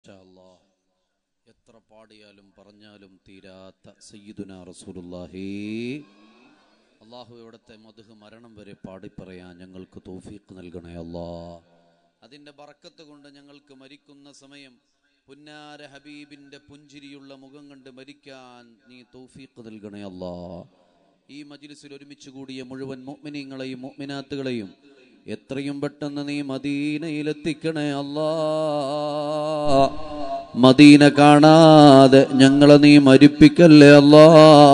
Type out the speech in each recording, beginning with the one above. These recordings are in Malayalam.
മാഷാ അല്ലാ. എത്ര പാടിയാലും പറഞ്ഞാലും തീരാത്ത സയ്യിദുന റസൂലുള്ളാഹി അള്ളാഹു ഇവിടുത്തെ മധുഹ് മരണം വരെ പാടിപ്പറയാൻ ഞങ്ങൾക്ക് തോഫീക്ക് നൽകണേ അല്ലാ അതിൻ്റെ ബറക്കത്ത് കൊണ്ട് ഞങ്ങൾക്ക് മരിക്കുന്ന സമയം പുന്നാര ഹബീബിൻ്റെ പുഞ്ചിരിയുള്ള മുഖം കണ്ട് മരിക്കാൻ നീ തൗഫീഖ് നൽകണേ അല്ലാ ഈ മജിലിസിൽ ഒരുമിച്ച് കൂടിയ മുഴുവൻ മുഅ്മിനീങ്ങളെയും മുഅ്മിനാത്തുകളെയും എത്രയും പെട്ടെന്ന് നീ മദീനയിലെത്തിക്കണേ അല്ലാ മദീന കാണാതെ ഞങ്ങളെ നീ മരിപ്പിക്കല്ലേ അല്ലാ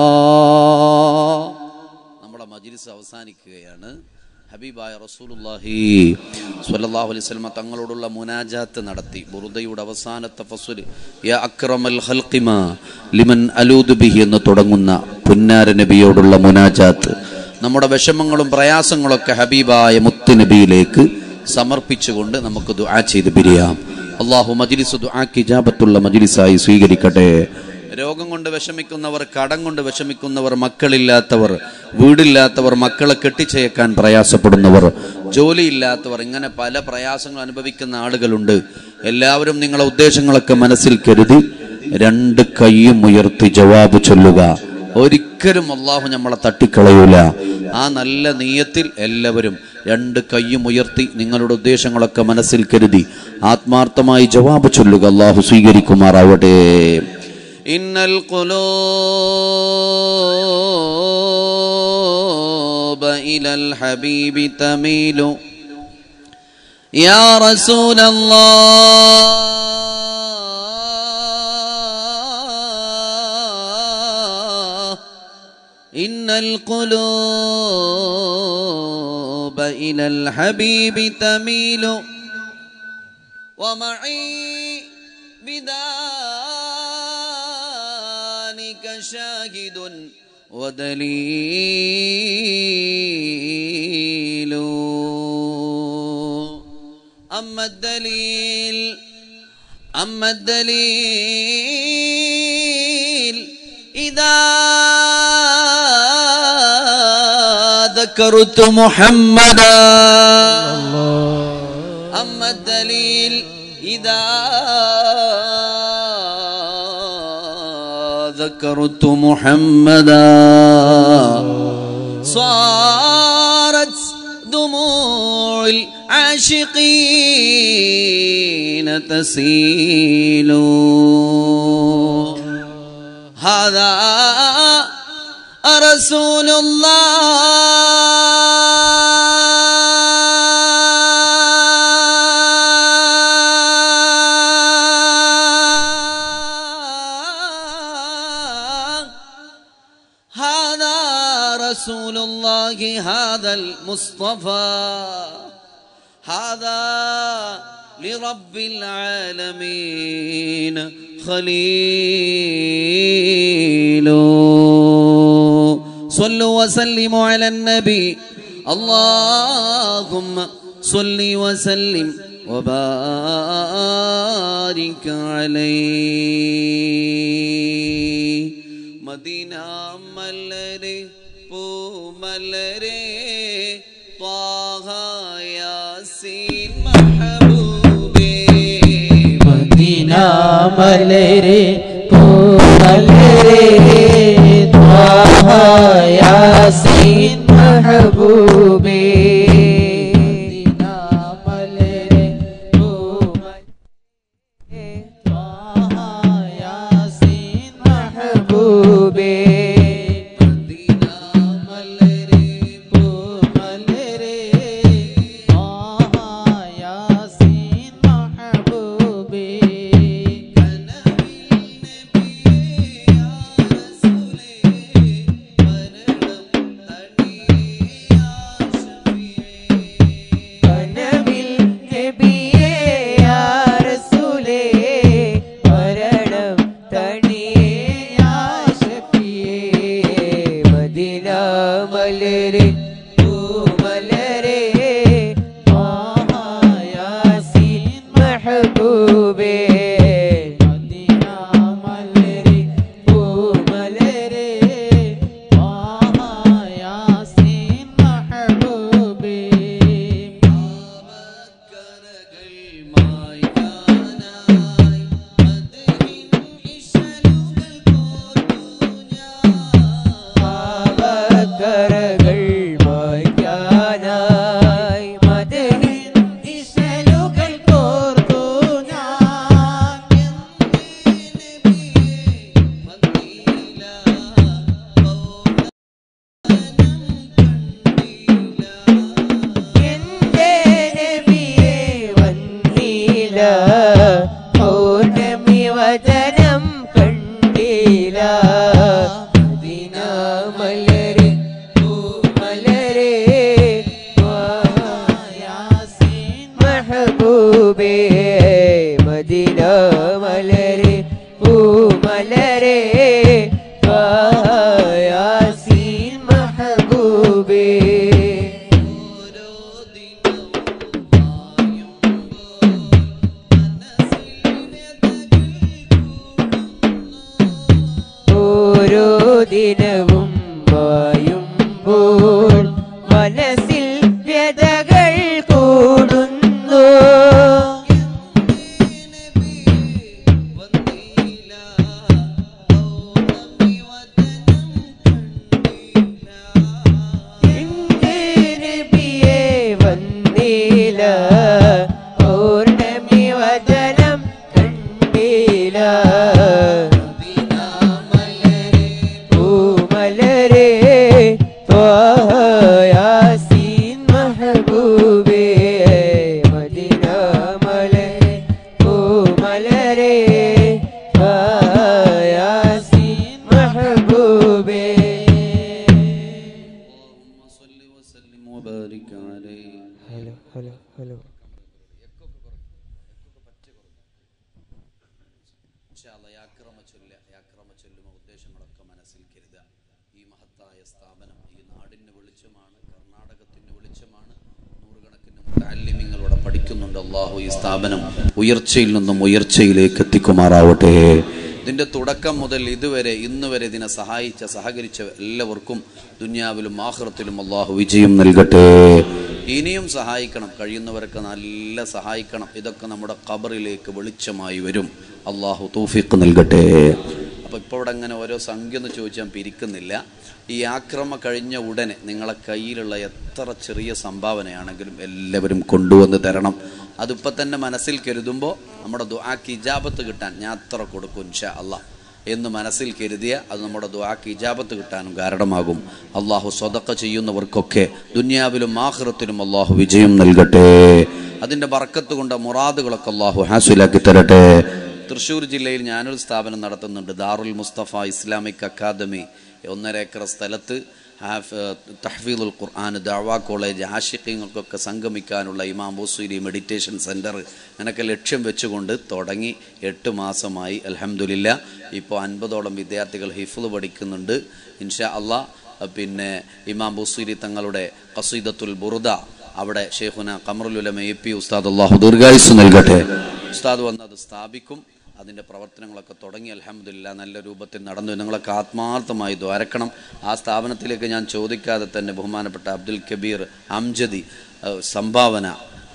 നമ്മുടെ മജിലിസ് അവസാനിക്കുകയാണ് ഹബീബായ റസൂലുള്ളാഹി സ്വല്ലല്ലാഹു അലൈഹി വസല്ലമ തങ്ങളോടുള്ള മുനാജാത്ത് നടത്തി ബുറുദയുടെ അവസാനത്തെ ഫസ്വൽ യാ അക്രമൽ ഖൽഖിമ ലിമൻ അലൂദു ബിഹി എന്ന് തുടങ്ങുന്ന പുന്നാര നബിയോടുള്ള മുനാജാത്ത് നമ്മുടെ വിഷമങ്ങളും പ്രയാസങ്ങളൊക്കെ ഹബീബായ മുത്ത് നബിയിലേക്ക് സമർപ്പിച്ചുകൊണ്ട് നമുക്ക് ദുആ ചെയ്ത് പിരിയാം അള്ളാഹു മജിലിസ് ദുആക്ക് ഇജാബത്തുള്ള മജിലിസായി സ്വീകരിക്കട്ടെ രോഗം കൊണ്ട് വിഷമിക്കുന്നവർ കടം കൊണ്ട് വിഷമിക്കുന്നവർ മക്കളില്ലാത്തവർ വീടില്ലാത്തവർ മക്കളെ കെട്ടിച്ചയക്കാൻ പ്രയാസപ്പെടുന്നവർ ജോലിയില്ലാത്തവർ ഇങ്ങനെ പല പ്രയാസങ്ങൾ അനുഭവിക്കുന്ന ആളുകളുണ്ട് എല്ലാവരും നിങ്ങളെ ഉദ്ദേശങ്ങളൊക്കെ മനസ്സിൽ കരുതി രണ്ട് കൈയും ഉയർത്തി ജവാബ് ചൊല്ലുക ഒരിക്കലും അള്ളാഹു നമ്മളെ തട്ടിക്കളയൂല ആ നല്ല നീയത്തിൽ എല്ലാവരും രണ്ട് കൈയും ഉയർത്തി നിങ്ങളുടെ ഉദ്ദേശങ്ങളൊക്കെ മനസ്സിൽ കരുതി ആത്മാർത്ഥമായി ജവാബ് ചൊല്ലുക അള്ളാഹു സ്വീകരിക്കുമാറാവട്ടെ إن القلوب إلى الحبيب تميل يا رسول الله إن القلوب إلى الحبيب تميل ومعي بذلك شاهد ودليل أما الدليل أما الدليل إذا ذكرت محمدا أما الدليل إذا ذكرت محمدا صارت دموع العاشقين تسيل هذا رسول الله هذا رسول الله هذا المصطفى هذا لرب العالمين خليل صلوا وسلموا على النبي اللهم صل وسلم وبارك عليه മദീന മല്ലരെ പൂമല്ലരെ യാസീൻ മഹബൂബേ മദീന മലരെ പൂമലരെ ത്വാഹ യാസീൻ മെഹബൂബേ മദീന മലരെ പൂമലരെ ത്വാഹ യാസീൻ മെഹബൂബേ മദീന മലരെ പൂമലരെ ത്വാഹ യാസീൻ മെഹബൂബേ കനവിൽ നബിയേ യാ റസൂലേ വചനം കണ്ടില്ല മദീന മലരെ മലരെ യാസീൻ മെഹബൂബേ മദീന മലരെ പൂമലരെ യാസീൻ മെഹബൂബേ ഓരോ ദിനവും വായുമ്പോൾ മനസ്സിൽ വ്യതകൾ കൂടുന്നു എന്റെ നബിയെ വന്നില്ല പൗർണമി വചനം കണ്ടില്ല പൂമലരെ യാസീൻ മെഹബൂബേ മദീന മലരെ പൂമലരെ യാസീൻ മെഹബൂബേ صل وسلم وبارك عليه ഹലോ ഹലോ ഹലോ ഇൻഷാല്ലാ യാക്രമ ചൊല്ല യാക്രമ ചൊല്ലുമ ഉദ്ദേശങ്ങളൊക്കെ മനസ്സിൽ കരുതുക ഈ മഹത്തായ സ്ഥാപനം ഈ നാടിന് വെളിച്ചമാണ് കർണാടകത്തിന് വെളിച്ചമാണ് നൂറുകണക്കിന് മുത്താലിമ്യങ്ങളോടെ പഠിക്കുന്നുണ്ട് അള്ളാഹു ഈ സ്ഥാപനം ഉയർച്ചയിൽ നിന്നും ഉയർച്ചയിലേക്ക് എത്തിക്കുമാറാവട്ടെ ഇതിൻ്റെ തുടക്കം മുതൽ ഇതുവരെ ഇന്ന് വരെ ഇതിനെ സഹായിച്ച സഹകരിച്ച എല്ലാവർക്കും ദുന്യാവിലും ആഹ്റത്തിലും അള്ളാഹു വിജയം നൽകട്ടെ ഇനിയും സഹായിക്കണം കഴിയുന്നവരൊക്കെ നല്ല സഹായിക്കണം ഇതൊക്കെ നമ്മുടെ ഖബറിലേക്ക് വെളിച്ചമായി വരും അള്ളാഹു തൗഫീഖ് നൽകട്ടെ അപ്പോൾ ഇപ്പോൾ ഇവിടെ അങ്ങനെ ഓരോ സംഖ്യ ഒന്ന് ചോദിച്ചാൽ പിരിക്കുന്നില്ല ഈ ആക്രമ കഴിഞ്ഞ ഉടനെ നിങ്ങളെ കയ്യിലുള്ള എത്ര ചെറിയ സംഭാവനയാണെങ്കിലും എല്ലാവരും കൊണ്ടുവന്ന് തരണം അതിപ്പോൾ തന്നെ മനസ്സിൽ കരുതുമ്പോൾ നമ്മുടെ ദുആക്ക് ഇജാബത്ത് കിട്ടാൻ ഞാൻ അത്ര കൊടുക്കും ഇൻഷാ അള്ളാഹ് എന്ന് മനസ്സിൽ കരുതിയ അത് നമ്മുടെ ദുആക്ക് ഇജാബത്ത് കിട്ടാനും കാരണമാകും അള്ളാഹു സ്വതക്ക ചെയ്യുന്നവർക്കൊക്കെ ദുന്യാവിലും ആഹ്റത്തിലും അള്ളാഹു വിജയം നൽകട്ടെ അതിൻ്റെ ബർക്കത്ത് കൊണ്ട് മുറാദുകളൊക്കെ അള്ളാഹു ഹാസിലാക്കി തരട്ടെ തൃശ്ശൂർ ജില്ലയിൽ ഞാനൊരു സ്ഥാപനം നടത്തുന്നുണ്ട് ദാറുൽ മുസ്തഫ ഇസ്ലാമിക് അക്കാദമി ഒന്നര ഏക്കർ സ്ഥലത്ത് ഹാഫ് തഹ്ഫീദുൽ ഖുർആൻ ദാവാ കോളേജ് ആഷിഖ്യങ്ങൾക്കൊക്കെ സംഗമിക്കാനുള്ള ഇമാം ബൂസൂരി മെഡിറ്റേഷൻ സെൻറ്റർ അങ്ങനെയൊക്കെ ലക്ഷ്യം വെച്ചുകൊണ്ട് തുടങ്ങി എട്ട് മാസമായി അലഹമുല്ല ഇപ്പോൾ അൻപതോളം വിദ്യാർത്ഥികൾ ഹിഫ്ല് പഠിക്കുന്നുണ്ട് ഇൻഷാ അള്ളാ പിന്നെ ഇമാം ബൂസൂരി തങ്ങളുടെ ഖസീദത്തുൽ ബുറുദ അവിടെ ഷെയ്ഖുന കമറുലുലമ എ പി ഉസ്താദ് അള്ളാഹു ദീർഘായുസ് നൽകട്ടെ ഉസ്താദ് വന്ന് അത് സ്ഥാപിക്കും അതിൻ്റെ പ്രവർത്തനങ്ങളൊക്കെ തുടങ്ങി അലഹമില്ല നല്ല രൂപത്തിൽ നടന്നു നിങ്ങളൊക്കെ ആത്മാർത്ഥമായി ദ്വാരക്കണം ആ സ്ഥാപനത്തിലേക്ക് ഞാൻ ചോദിക്കാതെ തന്നെ ബഹുമാനപ്പെട്ട അബ്ദുൽ കബീർ അംജദി ഏഹ്, സംഭാവന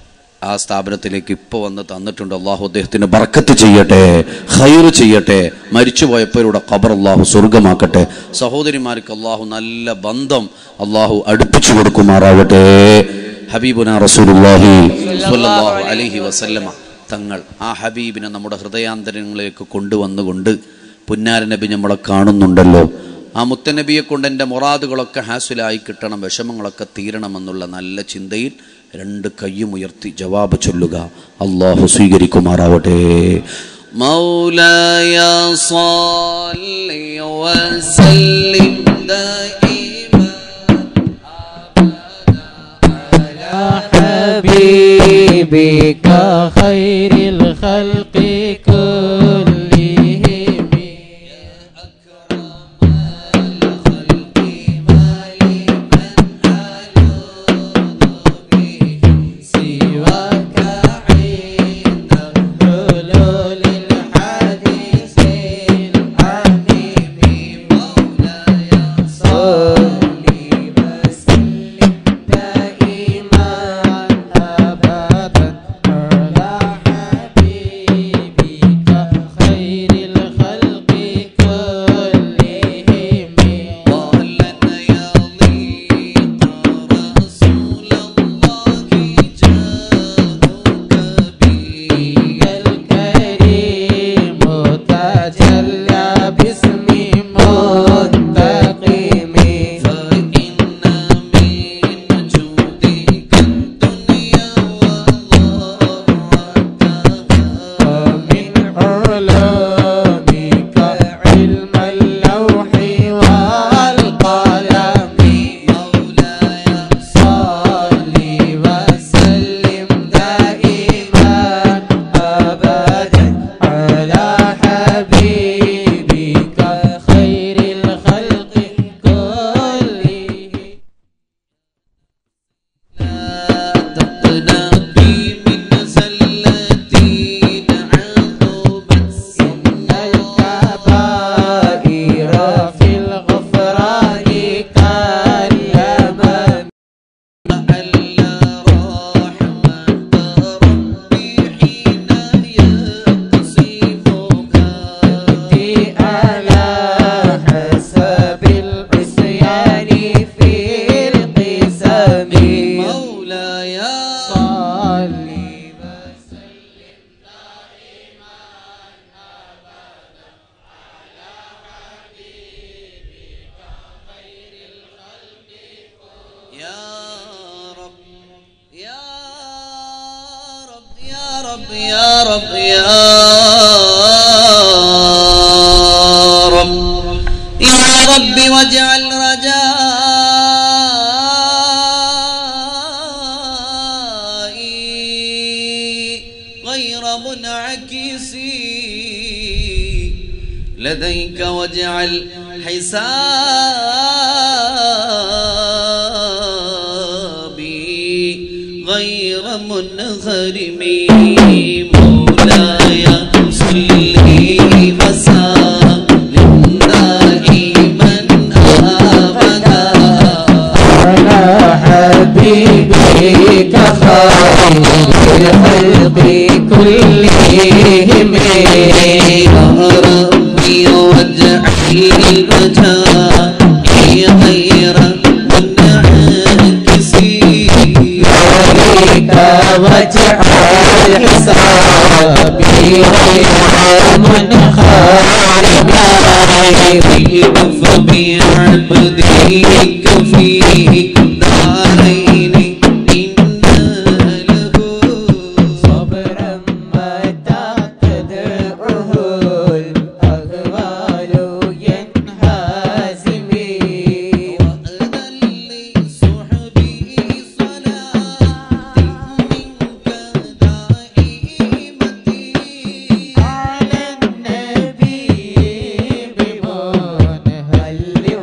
ആ സ്ഥാപനത്തിലേക്ക് ഇപ്പോൾ വന്ന് തന്നിട്ടുണ്ട് അള്ളാഹു അദ്ദേഹത്തിന് ബർക്കത്ത് ചെയ്യട്ടെ ഹൈർ ചെയ്യട്ടെ മരിച്ചുപോയപ്പോഴുടെ ഖബർ അള്ളാഹു സ്വർഗമാക്കട്ടെ സഹോദരിമാർക്ക് അള്ളാഹു നല്ല ബന്ധം അള്ളാഹു അടുപ്പിച്ചു കൊടുക്കുമാറാവട്ടെ ഹബീബുന റസൂലുള്ളാഹി സ്വല്ലല്ലാഹു അലൈഹി വസല്ലമ തങ്ങൾ ആ ഹബീബിനെ നമ്മുടെ ഹൃദയാന്തരങ്ങളിലേക്ക് കൊണ്ടുവന്നുകൊണ്ട് പുന്നാര നബി നമ്മളെ കാണുന്നുണ്ടല്ലോ ആ മുത്തനബിയെ കൊണ്ട് എൻ്റെ മുറാദുകളൊക്കെ ഹാസിലായി കിട്ടണം വിഷമങ്ങളൊക്കെ തീരണമെന്നുള്ള നല്ല ചിന്തയിൽ രണ്ട് കയ്യും ഉയർത്തി ജവാബ് ചൊല്ലുക അള്ളാഹു സ്വീകരിക്കുമാറാവട്ടെ മൗലായ صلي وسلم دائما حبيبك خير الخلق كلهم سواك عند حلول الحديث الحميم مولاي صل وسلم دائما ابدا على حبيبك يا رب يا رب يا رب واجعل رجائي غير منعكس لديك واجعل حسابي غير منغرم مولاي صلي وسلم دائما ابدا على حبيبك خير الخلق كلهم يا ربي واجعل رجائي غير منعكس عليك واجعل حسابي غير منخرم الكف بعبدك في دارين إن له صبرا متى تدعه الأهوال ينهزم وأذن لصحبي صلاة منك دائمتي على النبي بمنهل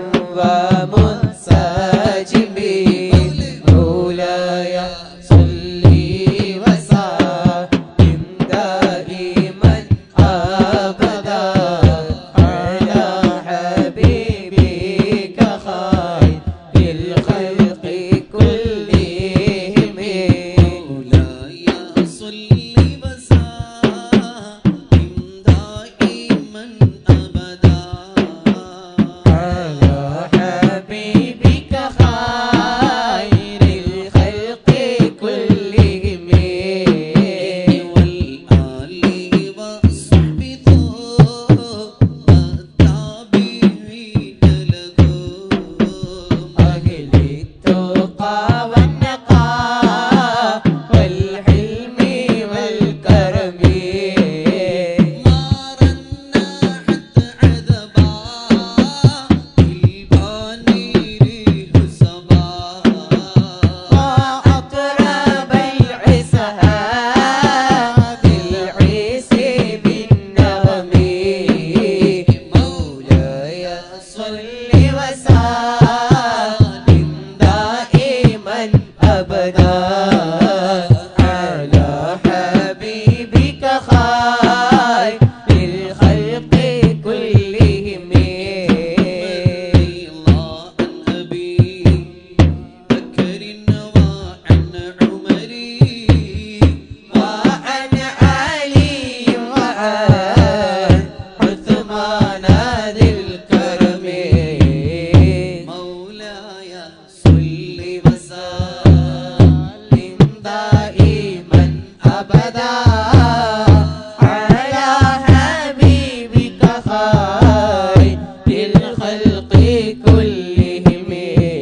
ومنسجم مولاي صلي وسلم دائما أبدا على حبيبك خير الخلق كلهم مولاي صل وسلم دائما أبدا على حبيبك خير الخلق كلهم والآل والصحب التابعين له أهل التقى والنقاء والحلم والكرم ما رنحت عذبا البانير سبا وأطرب العسها بالعيس بالنغم مولاي صل وسلم دائما أبدا على حبيبك خير الخلق كلهم الله عن أبي بكر وعن عمر وعن علي وعن عثمان ذي الكرم مولاي صل وسلم دائما أبدا على حبيبك خير الخلق كلهم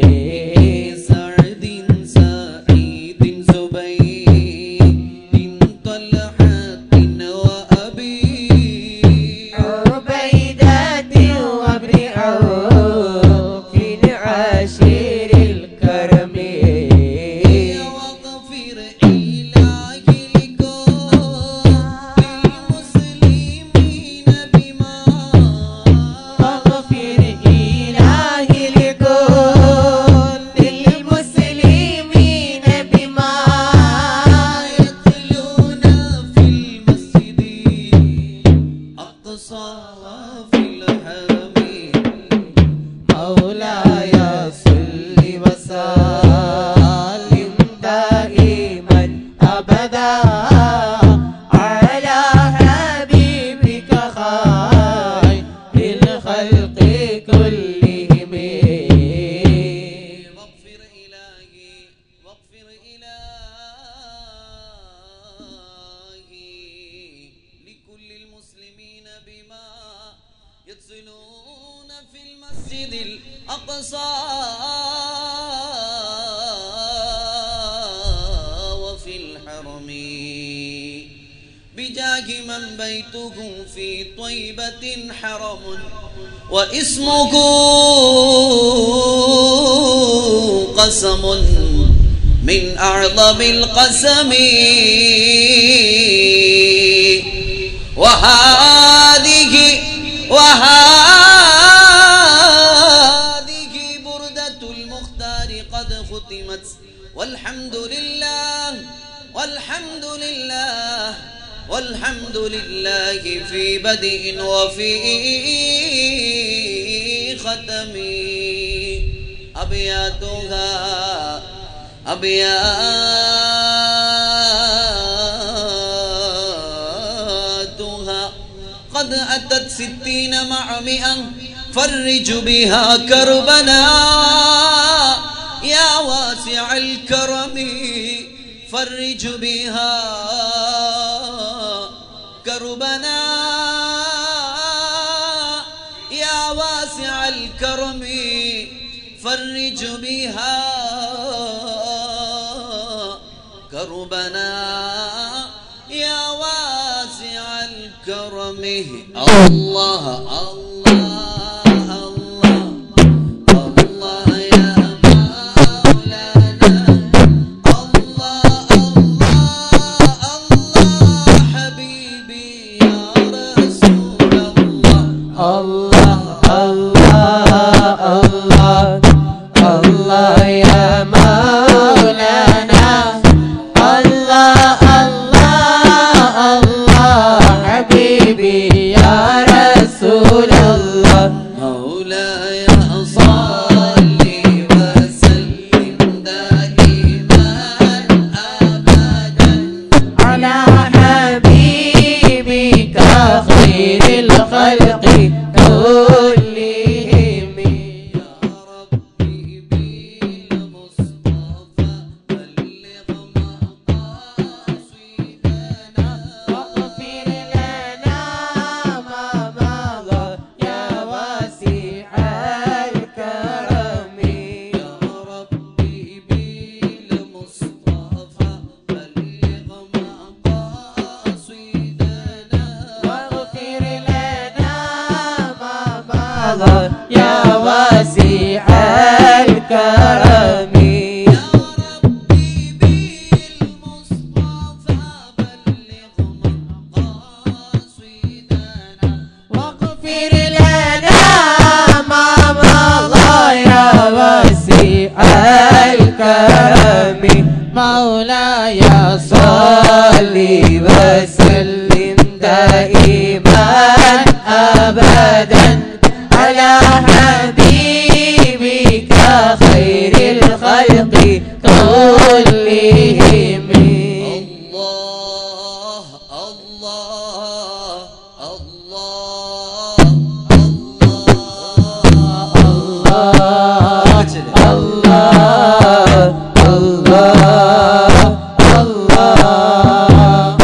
سعد سعيد زبيد طلحة وأبي عبيدة وابن عوف عشير الكرم واغفر إلهي لكل المسلمين بما واغفر إلهي لكل المسلمين بما يتلون في المسجد أقصى وفي الحرم مولاي صل وسلم دائما أبدا على حبيبك خير الخلق كلهم واغفر إلهي واغفر إلهي لكل المسلمين بما يتصلون في المسجد الأقصى وفي الحرم لمن بيته في طيبة حرم واسمه قسم من أعظم القسم وهذه وهذه بردة المختار قد ختمت والحمد لله والحمد لله والحمد لله في بدء وفي ختم أبياتها أبياتها قد أتت ستين مع مئة فرج بها كربنا يا واسع الكرم فرج بها كربنا يا واسع الكرم فرج بها كربنا يا واسع الكرم الله الله الله الله يا مولانا الله الله الله حبيبي يا رسول الله الله الله الله الله يا مولانا الله الله الله حبيبي يا رسول الله مولاي صل وسلم دائما ابدا على حبيبك خير الخلق كلهم يا ربي بالمصطفى بلغ مقاصدنا واغفر لنا ما مضى يا واسع الكرم يا ربي بالمصطفى بلغ مقاصدنا واغفر لنا ما مضى يا واسع الكرم يا ربي بالمصطفى بلغ مقاصدنا واغفر لنا ما مضى يا واسع الكرم مولاي صل وسلم دائما ابدا على حبيبك خير الخلق كلهم الله الله الله الله الله الله الله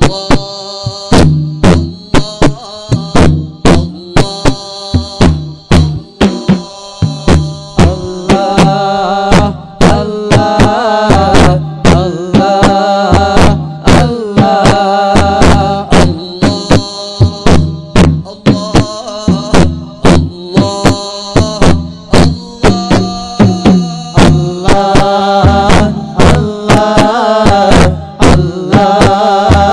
الله الله الله الله الله الله الله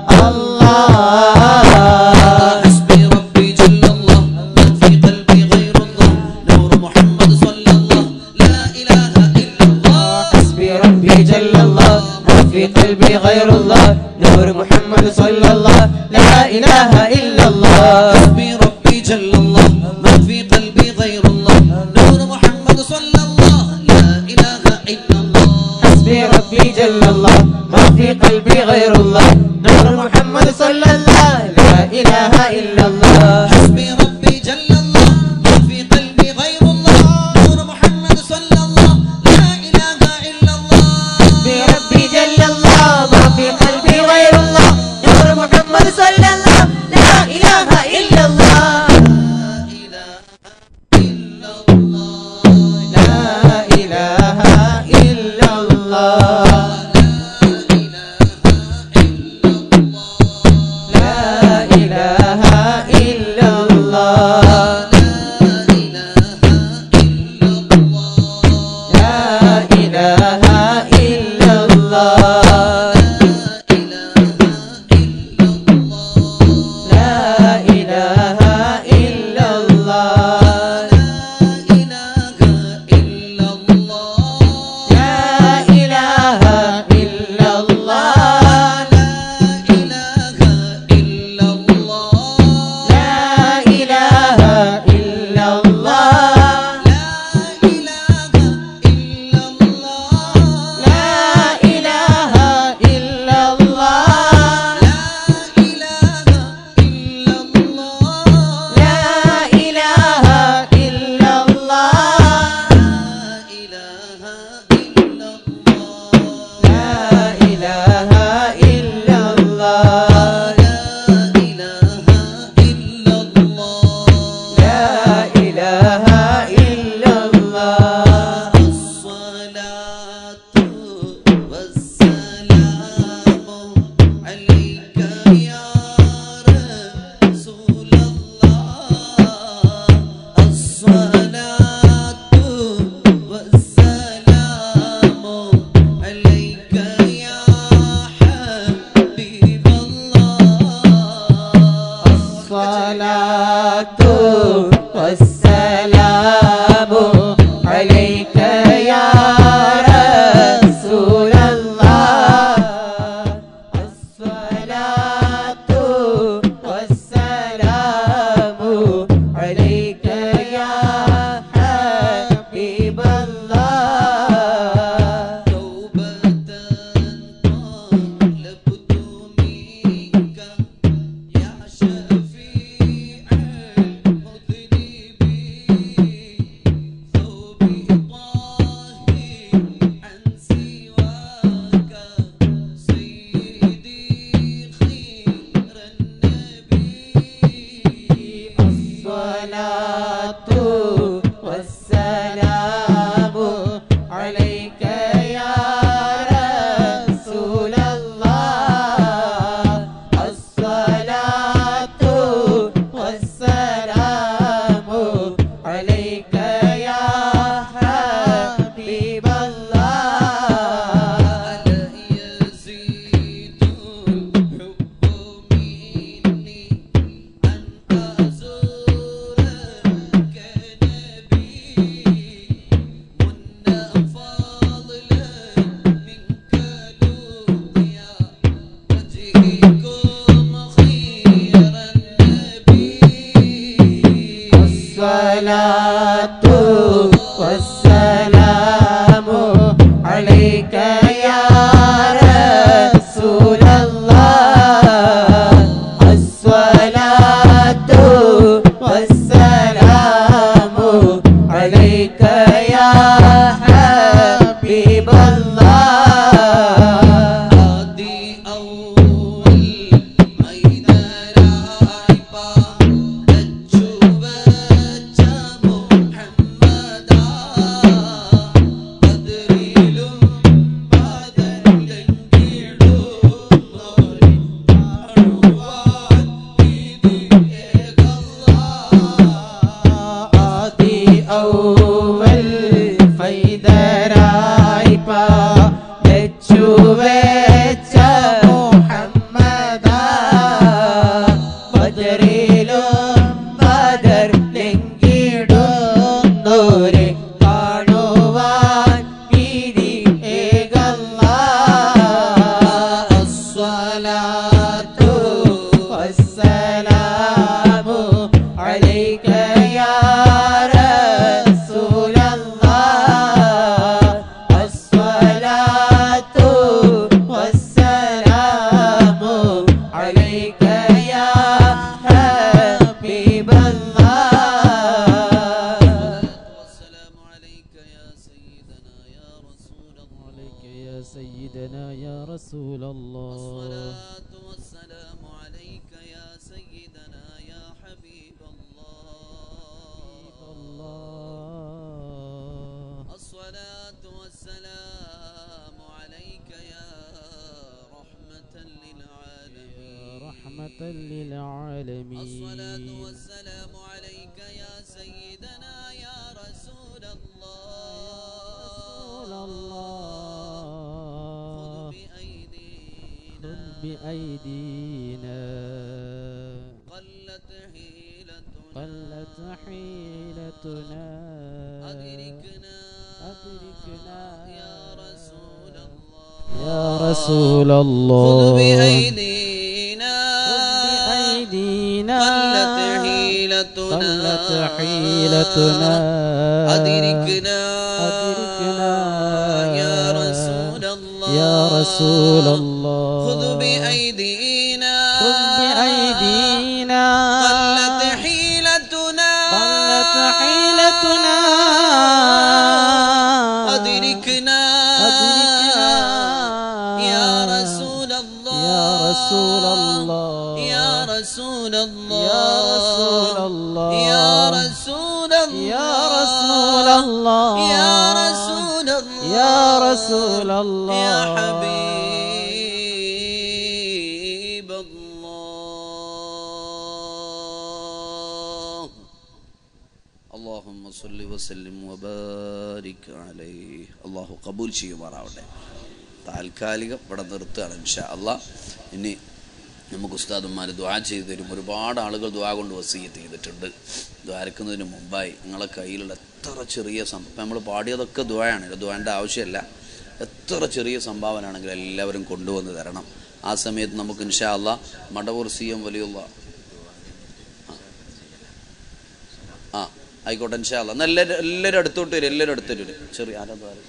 الله حسبي ربي جل الله ما في قلبي غير الله نور محمد صلى الله لا إله إلا الله حسبي ربي جل الله ما في قلبي غير الله نور محمد صلى الله لا إله إلا الله حسبي ربي جل الله ما في قلبي غير الله نور محمد صلى الله لا إله إلا الله حسبي ربي جل الله ما في قلبي غير الله نور محمد صلى الله لا إله إلا الله حسبي ربي جل الله ما في قلبي غير الله نور محمد صلى الله لا إله إلا الله حسبي ربي جل الله ما في قلبي غير الله نور محمد صلى الله لا إله إلا الله لا إله إلا الله لا إله إلا الله لا الصلاة والسلام عليك يا رسول الله الصلاة والسلام عليك يا حبيب الله توبة طلبت منك يا شفيع المذنبين ثوبي طاهر عن سواك سيدي خير النبي الصلاة والسلام عليك يا رسول الله الصلاة والسلام عليك يا حبيب الله ألا يزيد الحب مني أن أزورك نبي منا فضلا منك لوطيا وجهكم خير النبي الصلاة والسلام عليك يا رسول الله الصلاة والسلام عليك يا حبيب الله ആദി ഔവൽ മൈദരായിപ്പ തച്ചുവച്ച മുഹമ്മദാ ബദറിലും ബദറിലെങ്കിടും നോരി കാണുവാൻ ഇത് ആദി ഔവൽ ഫൈദരായിപ്പ വെച്ചുവെച്ച മുഹമ്മദാ ബദറിലും ബദർ ലെങ്കിടുന്നോരെ കാണുവാൻ വിധി ഏകല്ലാ الصلاة والسلام عليك يا رسول الله الصلاة والسلام عليك يا حبيب الله والسلام عليك يا سيدنا يا رسول عليك الله يا سيدنا يا رسول الله الصلاة والسلام عليك يا سيدنا يا حبيب الله الله الصلاة والسلام عليك يا رحمة يا للعالمين رحمة للعالمين الصلاة والسلام عليك يا سيدنا يا رسول رسول الله الله خذ بأيدينا خذ بأيدينا قلت حيلتنا قلت حيلتنا أدركنا أدركنا يا رسول الله يا رسول الله خذ بأيدينا بأيدينا قلت حيلتنا قلت حيلتنا أدركنا أدركنا يا رسول الله يا رسول الله خذ بأيدينا خذ بأيدينا قلت حيلتنا قلت حيلتنا أدركنا أدركنا يا رسول الله يا رسول الله يا رسول الله يا رسول الله يا رسول الله يا رسول الله يا رسول الله يا رسول الله يا حبيب الله اللهم صل وسلم وبارك عليه الله قبول ചെയ്യുമാറാവട്ടെ താൽക്കാലികം ഇവിടെ നിർത്തുകയാണ് ഇൻഷാ അള്ളാ ഇനി നമുക്ക് ഉസ്താദന്മാർ ദ്വാ ചെയ്തു തരും ഒരുപാട് ആളുകൾ ദ്വാ കൊണ്ട് വസീയത്ത് ചെയ്തിട്ടുണ്ട് ദ്വാരക്കുന്നതിന് മുമ്പായി നിങ്ങളെ കയ്യിലുള്ള എത്ര ചെറിയ സം നമ്മൾ പാടിയതൊക്കെ ദ്വായാണ് ഇത് ദ്വാൻ്റെ ആവശ്യമല്ല എത്ര ചെറിയ സംഭാവന ആണെങ്കിലും എല്ലാവരും കൊണ്ടുവന്ന് തരണം ആ സമയത്ത് നമുക്ക് ഇൻഷാ അല്ല മടവൂർ സി എം വലിയുള്ള ആ ആയിക്കോട്ടെ ഇൻഷാ അല്ല എന്നാൽ എല്ലാവരും എല്ലാവരും അടുത്തോട്ട് വരും എല്ലാവരും അടുത്തോട്ട് വരും ചെറിയ ആരാ ദ്വാരം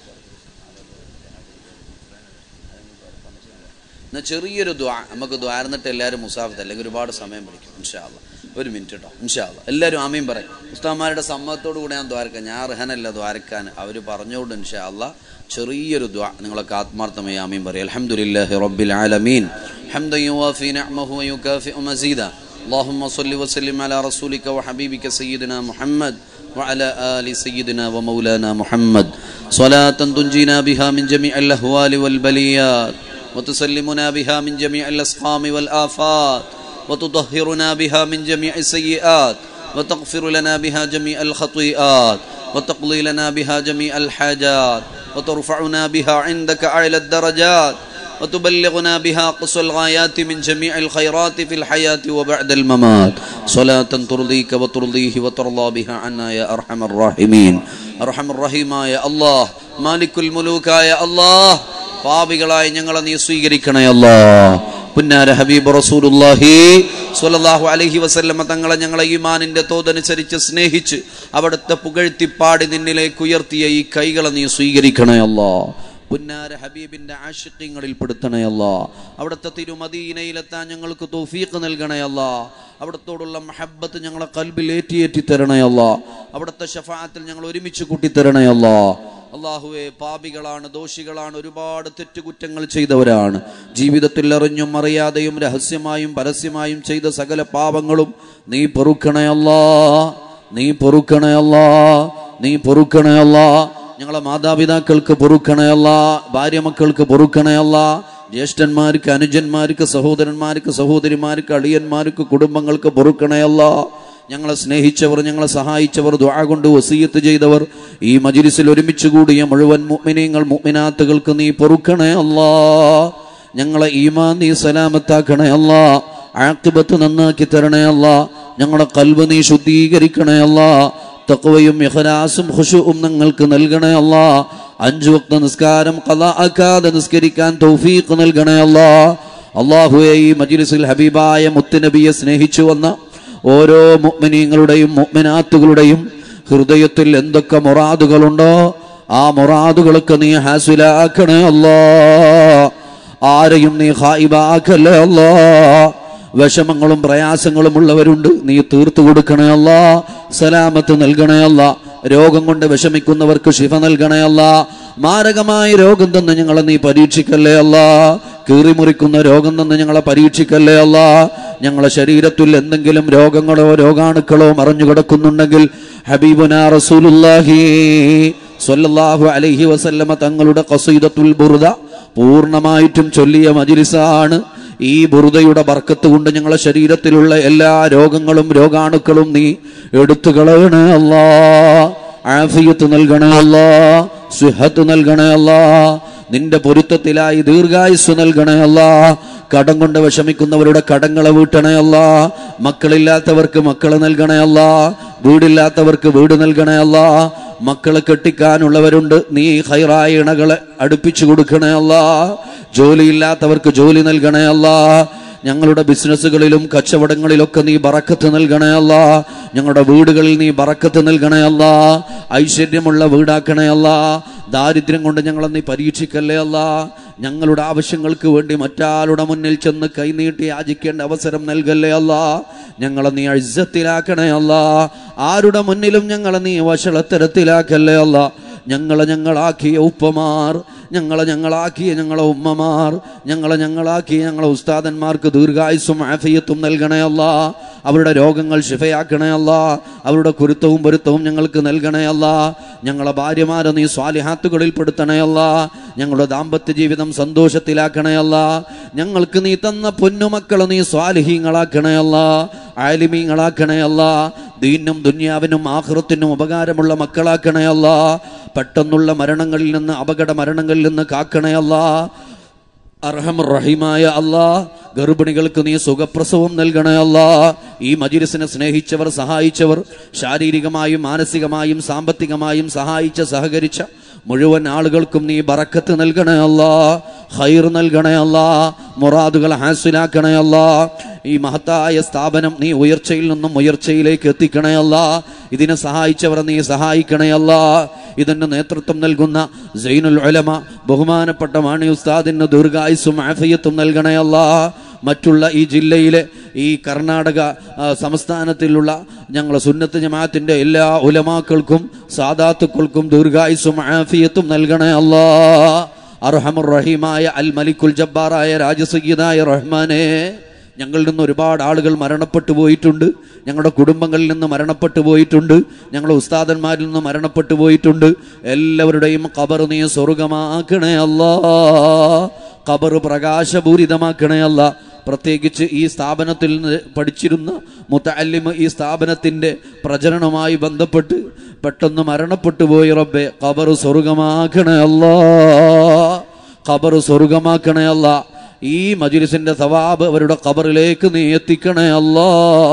എന്നാൽ ചെറിയൊരു ദ്വാ നമുക്ക് ദ്വാരന്നിട്ട് എല്ലാവരും മുസാഫത്ത് അല്ലെങ്കിൽ ഒരുപാട് സമയം പിടിക്കും ഇൻഷാല്ല ഒരു മിനിറ്റ് കേട്ടോ ഇൻഷാല്ല എല്ലാവരും ആമയും പറയും ഉസ്താമാരുടെ സമ്മതത്തോടു കൂടെ ഞാൻ ദ്വാരക്കാൻ ഞാൻ അർഹനല്ല ദ്വാരക്കാൻ അവർ പറഞ്ഞുകൊണ്ട് ഇൻഷാല്ല ചെറിയൊരു ദ്വാ നിങ്ങളൊക്കെ ആത്മാർത്ഥമായി ആമയും പറയും അലഹമുല്ലാഹി റബ്ബിൽ ആലമീൻ حمدا يوافي نعمه ويكافئ مزيدا اللهم صل وسلم على رسولك وحبيبك سيدنا محمد وعلى آل سيدنا ومولانا محمد صلاة تنجينا بها من جميع الأهوال والبليات وتسلمنا بها من جميع الأسقام والآفات وتطهرنا بها من جميع السيئات وتغفر لنا بها جميع الخطيئات وتقضي لنا بها جميع الحاجات وترفعنا بها عندك أعلى الدرجات وتبلغنا بها قصى الغايات من جميع الخيرات في الحياة وبعد الممات صلاة ترضيك وترضيه وترضى بها عنا يا أرحم الراحمين أرحم الرحيم يا الله مالك الملوك يا الله പാപികളായ ഞങ്ങളെ നീ സ്വീകരിക്കണേ അല്ലാ പുന്നാര ഹബീബ് റസൂലുള്ളാഹി സ്വല്ലല്ലാഹു അലൈഹി വസല്ലമ തങ്ങളെ ഞങ്ങളെ ഈമാനിന്റെ തോതനുസരിച്ച് സ്നേഹിച്ച് അവിടുത്തെ പുകഴ്ത്തിപ്പാടി നിന്നിലേക്ക് ഉയർത്തിയ ഈ കൈകളെ നീ സ്വീകരിക്കണേ അല്ലാ പുന്നാര ഹബീബിന്റെ ആഷിഖ്യങ്ങളിൽ പെടുത്തണേ അല്ലാ അവിടുത്തെ തിരുമദീനയിലെത്താൻ ഞങ്ങൾക്ക് തൗഫീഖ് നൽകണേ അല്ലാ അവിടത്തോടുള്ള മഹബത്ത് ഞങ്ങളെ കൽബിൽ ഏറ്റിയേറ്റി തരണേ അല്ലാ അവിടുത്തെ ഷഫാത്തിൽ ഞങ്ങൾ ഒരുമിച്ച് കൂട്ടിത്തരണേ അല്ലാ അള്ളാഹുവെ പാപികളാണ് ദോഷികളാണ് ഒരുപാട് തെറ്റുകുറ്റങ്ങൾ ചെയ്തവരാണ് ജീവിതത്തിൽ അറിഞ്ഞും അറിയാതെയും രഹസ്യമായും പരസ്യമായും ചെയ്ത സകല പാപങ്ങളും നീ പൊറുക്കണയല്ലാ നീ പൊറുക്കണയല്ലാ നീ പൊറുക്കണയല്ലാ ഞങ്ങളെ മാതാപിതാക്കൾക്ക് പൊറുക്കണയല്ല ഭാര്യ മക്കൾക്ക് പൊറുക്കണയല്ല ജ്യേഷ്ഠന്മാർക്ക് അനുജന്മാർക്ക് സഹോദരന്മാർക്ക് സഹോദരിമാർക്ക് അളിയന്മാർക്ക് കുടുംബങ്ങൾക്ക് പൊറുക്കണയല്ല ഞങ്ങളെ സ്നേഹിച്ചവർ ഞങ്ങളെ സഹായിച്ചവർ ദ്വാ കൊണ്ട് വസീയത്ത് ചെയ്തവർ ഈ മജിലിസിൽ ഒരുമിച്ച് കൂടിയ മുഴുവൻ മുഅ്മിനീങ്ങൾ മുഅ്മിനാത്തുകൾക്ക് നീ പൊറുക്കണേ അല്ലാ ഞങ്ങളെ ഈമാൻ നീ സലാമത്താക്കണേ അല്ലാ ആക്കിബത്ത് നന്നാക്കി തരണേ അല്ലാ ഞങ്ങളെ കൽവ് നീ ശുദ്ധീകരിക്കണേ അല്ലാ തക്വയും ഇഖ്ലാസും ഖുശുവും നിങ്ങൾക്ക് നൽകണേ അല്ലാ അഞ്ചു വക്ത നിസ്കാരം ഖലാ ആക്കാതെ നിസ്കരിക്കാൻ തൗഫീഖ് നൽകണേ അല്ലാ അള്ളാഹുവെ ഈ മജ്ലിസിൽ ഹബീബായ മുത്തുനബിയെ സ്നേഹിച്ചു വന്ന ഓരോ മുഅ്മിനീങ്ങളുടെയും മുഅ്മിനാത്തുകളുടെയും ഹൃദയത്തിൽ എന്തൊക്കെ മുറാദുകളുണ്ടോ ആ മുറാദുകളൊക്കെ നീ ഹാസിലാക്കണേ അല്ലാ ആരെയും നീ ഹായിബാക്കല്ലേ അല്ലാ വിഷമങ്ങളും പ്രയാസങ്ങളും ഉള്ളവരുണ്ട് നീ തീർത്തു കൊടുക്കണേ അല്ല സലാമത്ത് നൽകണേ അല്ല രോഗം കൊണ്ട് വിഷമിക്കുന്നവർക്ക് ശിഫ നൽകണേ അല്ല മാരകമായ രോഗം തന്ന് ഞങ്ങളെ നീ പരീക്ഷിക്കല്ലേ അല്ല കീറിമുറിക്കുന്ന രോഗം തന്ന് ഞങ്ങളെ പരീക്ഷിക്കല്ലേ അല്ല ഞങ്ങളെ ശരീരത്തിൽ എന്തെങ്കിലും രോഗങ്ങളോ രോഗാണുക്കളോ മറഞ്ഞു കിടക്കുന്നുണ്ടെങ്കിൽ ഹബീബുന റസൂലുല്ലാഹി സ്വല്ലല്ലാഹു അലൈഹി വസല്ലമ തങ്ങളുടെ ഖസീദത്തുൽ ബുർദ പൂർണ്ണമായിട്ടും ചൊല്ലിയ മജിലിസാണ് ഈ ബുറുദയുടെ ബർക്കത്ത് കൊണ്ട് ഞങ്ങളെ ശരീരത്തിലുള്ള എല്ലാ രോഗങ്ങളും രോഗാണുക്കളും നീ എടുത്തു കളയണേ അല്ലാ ആഫിയത്ത് നൽകണേ അല്ലാ സുഹത്ത് നൽകണേ അല്ലാ നിന്റെ പൊരുത്തത്തിലായി ദീർഘായുസ് നൽകണേ അല്ലാ കടം കൊണ്ട് വിഷമിക്കുന്നവരുടെ കടങ്ങളെ വീട്ടണേ അല്ല മക്കളില്ലാത്തവർക്ക് മക്കളെ നൽകണേ അല്ല വീടില്ലാത്തവർക്ക് വീട് നൽകണേ അല്ല മക്കളെ കെട്ടിക്കാനുള്ളവരുണ്ട് നീ ഹൈറായ ഇണകളെ അടുപ്പിച്ചു കൊടുക്കണേ അല്ല ജോലിയില്ലാത്തവർക്ക് ജോലി നൽകണേ അല്ല ഞങ്ങളുടെ ബിസിനസ്സുകളിലും കച്ചവടങ്ങളിലൊക്കെ നീ ബറക്കത്ത് നൽകണേ അല്ല ഞങ്ങളുടെ വീടുകളിൽ നീ ബറക്കത്ത് നൽകണേ അല്ല ഐശ്വര്യമുള്ള വീടാക്കണേ അല്ല ദാരിദ്ര്യം കൊണ്ട് ഞങ്ങളെ നീ പരീക്ഷിക്കല്ലേ അല്ല ഞങ്ങളുടെ ആവശ്യങ്ങൾക്ക് വേണ്ടി മറ്റാളുടെ മുന്നിൽ ചെന്ന് കൈനീട്ടി യാചിക്കേണ്ട അവസരം നൽകല്ലേ അല്ല ഞങ്ങളെ നീ അഴ്സത്തിലാക്കണേ അല്ല ആരുടെ മുന്നിലും ഞങ്ങളെ നീ വഷളത്തരത്തിലാക്കല്ലേ അല്ല ഞങ്ങളെ ഞങ്ങളാക്കിയ ഉപ്പമാർ ഞങ്ങളെ ഞങ്ങളാക്കിയ ഞങ്ങളെ ഉമ്മമാർ ഞങ്ങളെ ഞങ്ങളാക്കിയ ഞങ്ങളെ ഉസ്താദന്മാർക്ക് ദീർഘായുസ്സും ആഫിയത്തും നൽകണേ അല്ല അവരുടെ രോഗങ്ങൾ ശിഫയാക്കണേ അല്ല അവരുടെ കുരുത്തവും പൊരുത്തവും ഞങ്ങൾക്ക് നൽകണേ അല്ല ഞങ്ങളെ ഭാര്യമാരെ നീ സ്വാലിഹാത്തുകളിൽ പെടുത്തണേ അല്ല ഞങ്ങളുടെ ദാമ്പത്യ ജീവിതം സന്തോഷത്തിലാക്കണേ അല്ല ഞങ്ങൾക്ക് നീ തന്ന പൊന്നുമക്കളെ നീ സ്വാലിഹീങ്ങളാക്കണേ അല്ല ആലിമീങ്ങളാക്കണേ അല്ല ദീനും ദുന്യാവിനും ആഹൃത്തിനും ഉപകാരമുള്ള മക്കളാക്കണേ അല്ല പെട്ടെന്നുള്ള മരണങ്ങളിൽ നിന്ന് അപകട മരണങ്ങളിൽ നിന്ന് കാക്കണേ അല്ല അർഹം റഹീമായ അല്ലാ ഗർഭിണികൾക്ക് നീ സുഖപ്രസവം നൽകണേ അല്ല ഈ മജിലിസിനെ സ്നേഹിച്ചവർ സഹായിച്ചവർ ശാരീരികമായും മാനസികമായും സാമ്പത്തികമായും സഹായിച്ച സഹകരിച്ച മുഴുവൻ ആളുകൾക്കും നീ ബറക്കത്ത് നൽകണേ അല്ല ഹൈർ നൽകണേ അല്ല മുറാദുകൾ ഹാസിലാക്കണേ അല്ല ഈ മഹത്തായ സ്ഥാപനം നീ ഉയർച്ചയിൽ നിന്നും ഉയർച്ചയിലേക്ക് എത്തിക്കണേ അല്ല ഇതിനെ സഹായിച്ചവർ നീ സഹായിക്കണേ അല്ല ഇതിന് നേതൃത്വം നൽകുന്ന സൈനുൽ ഉലമ ബഹുമാനപ്പെട്ട മാണി ഉസ്താദിന് ദീർഘായുസും ആഫിയത്തും നൽകണേ അല്ല മറ്റുള്ള ഈ ജില്ലയിലെ ഈ കർണാടക ആ, സംസ്ഥാനത്തിലുള്ള ഞങ്ങളെ സുന്നത്ത് ജമാഅത്തിന്റെ എല്ലാ ഉലമാക്കൾക്കും സാദാത്തുക്കൾക്കും ദീർഘായുസും ആഫിയത്തും നൽകണേ അല്ലാ അർഹമുർ റഹീമായ അൽ മലിക്കുൽ ജബ്ബാറായ രാജസയ്യിദായ റഹ്മാനെ ഞങ്ങളിൽ നിന്ന് ഒരുപാട് ആളുകൾ മരണപ്പെട്ടു പോയിട്ടുണ്ട് ഞങ്ങളുടെ കുടുംബങ്ങളിൽ നിന്ന് മരണപ്പെട്ടു പോയിട്ടുണ്ട് ഞങ്ങളുടെ ഉസ്താദന്മാരിൽ നിന്ന് മരണപ്പെട്ടു പോയിട്ടുണ്ട് എല്ലാവരുടെയും ഖബർ നീ സ്വർഗമാക്കണേ അല്ലാ ഖബർ പ്രകാശപൂരിതമാക്കണേ അല്ല പ്രത്യേകിച്ച് ഈ സ്ഥാപനത്തിൽ നിന്ന് പഠിച്ചിരുന്ന മുത്തല്ലിമ് ഈ സ്ഥാപനത്തിന്റെ പ്രചരണവുമായി ബന്ധപ്പെട്ട് പെട്ടെന്ന് മരണപ്പെട്ടു പോയി റബ്ബെ ഖബർ സ്വർഗമാക്കണേ അല്ലാ ഖബർ സ്വർഗമാക്കണേ അല്ല ഈ മജുലിസിന്റെ സവാബ് അവരുടെ ഖബറിലേക്ക് നീ എത്തിക്കണേ അല്ലാ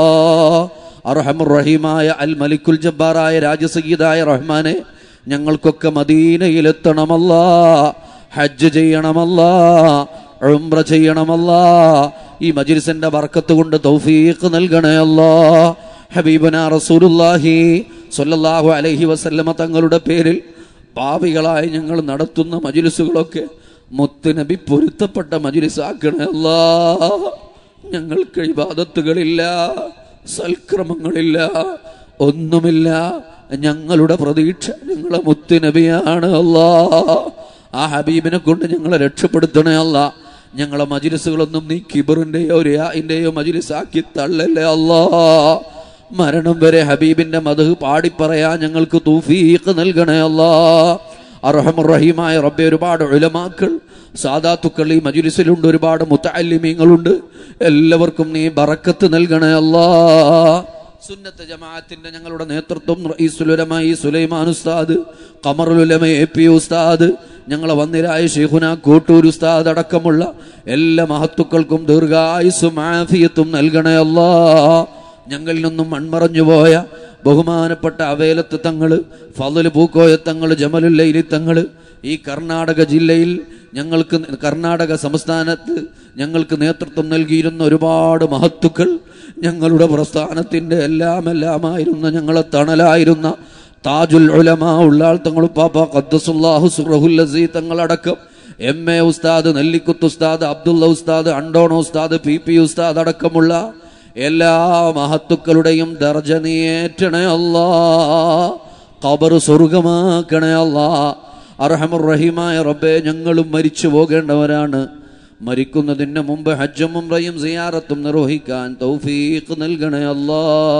അർഹമുർ റഹീമായ അൽ മലിക്കുൽ ജബ്ബാറായ രാജസഗീതായ റഹ്മാനെ ഞങ്ങൾക്കൊക്കെ മദീനയിലെത്തണമല്ല ഹജ്ജ് ചെയ്യണമല്ല ഉംറ ചെയ്യണമല്ല ഈ മജിലിസിന്റെ ബർക്കത്ത് കൊണ്ട് തൗഫീഖ് നൽകണേ അല്ലാ ഹബീബന റസൂലുള്ളാഹി സ്വല്ലല്ലാഹു അലൈഹി വസല്ലമ തങ്ങളുടെ പേരിൽ പാപികളായി ഞങ്ങൾ നടത്തുന്ന മജിലിസുകളൊക്കെ മുത്തുനബി പൊരുത്തപ്പെട്ട മജിലിസാക്കണേ അല്ലാ ഞങ്ങൾക്ക് ഇബാദത്തുകളില്ല സൽക്രമങ്ങളില്ല ഒന്നുമില്ല ഞങ്ങളുടെ പ്രതീക്ഷ ഞങ്ങളെ മുത്തുനബിയാണ് അല്ലാ ആ ഹബീബിനെ കൊണ്ട് ഞങ്ങളെ രക്ഷപ്പെടുത്തണേ അല്ല ഞങ്ങളെ മജിലിസുകളൊന്നും നീ കിബറിന്റെയോ റിയാഇന്റെയോ മജിലിസാക്കി തള്ളല്ലേ അല്ലാ മരണം വരെ ഹബീബിന്റെ മധു പാടിപ്പറയാ ഞങ്ങൾക്ക് തൂഫീഖ് നൽകണേ അല്ലാ അർഹമുറഹീമായ റബ്ബെ ഒരുപാട് ഉലമാക്കൾ സാദാത്തുക്കൾ ഈ മജുലിസിലുണ്ട് ഒരുപാട് മുത്തല്ലിമീങ്ങളുണ്ട് എല്ലാവർക്കും നീ ബറക്കത്ത് നൽകണേ അല്ലാ സുന്നത്ത് ജമാഅത്തിന്റെ ഞങ്ങളുടെ നേതൃത്വം റഈസുലുലമ ഈ സുലൈമാൻ ഉസ്താദ് ഖമറുലുലമ എ പി ഉസ്താദ് ഞങ്ങളെ വന്നിരായ ഷെയ്ഖുന കോട്ടൂർ ഉസ്താദ് അടക്കമുള്ള എല്ലാ മഹത്തുക്കൾക്കും ദീർഘായുസും ആഫിയത്തും നൽകണേ അല്ലാ ഞങ്ങളിൽ നിന്നും മൺമറഞ്ഞു പോയ ബഹുമാനപ്പെട്ട അവേലത്ത് തങ്ങള് ഫضل പൂക്കോയ തങ്ങള് ജമലുല്ലൈലി തങ്ങള് ഈ കർണാടക ജില്ലയിൽ ഞങ്ങൾക്ക് കർണാടക സംസ്ഥാനത്ത് ഞങ്ങൾക്ക് നേതൃത്വം നൽകിയിരുന്ന ഒരുപാട് മഹത്തുക്കൾ ഞങ്ങളുടെ പ്രസ്ഥാനത്തിന്റെ എല്ലാം എല്ലാമായിരുന്ന ഞങ്ങളെ തണലായിരുന്ന താജുൽ ഉലമ ഉള്ളാൾ തങ്ങൾ പാപ്പ ഖദ്ദസുല്ലാഹു സുറഹുൽ അസീ തങ്ങളടക്കം എം എ ഉസ്താദ് നെല്ലിക്കുത്ത് ഉസ്താദ് അബ്ദുള്ള ഉസ്താദ് അണ്ടോണോ ഉസ്താദ് പി പി ഉസ്താദ് അടക്കമുള്ള എല്ലാ മഹത്തുക്കളുടെയും ദർജ നീയേറ്റണേ അല്ലാ ഖബർ സ്വർഗമാക്കണേ അല്ലാ അർഹമുർ റഹീമായ റബ്ബെ ഞങ്ങളും മരിച്ചു പോകേണ്ടവരാണ് മരിക്കുന്നതിന് മുമ്പ് ഹജ്ജും ഉംറയും സിയാറത്തും നിർവഹിക്കാൻ തൗഫീഖ് നൽകണേ അല്ലാ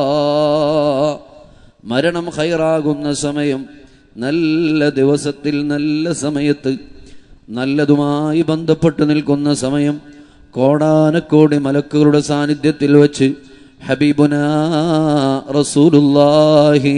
മരണം ഹൈറാകുന്ന സമയം നല്ല ദിവസത്തിൽ നല്ല സമയത്ത് നല്ലതുമായി ബന്ധപ്പെട്ട് നിൽക്കുന്ന സമയം കോടാനക്കോടി മലക്കുകളുടെ സാന്നിധ്യത്തിൽ വച്ച് ഹബീബുന റസൂലുള്ളാഹി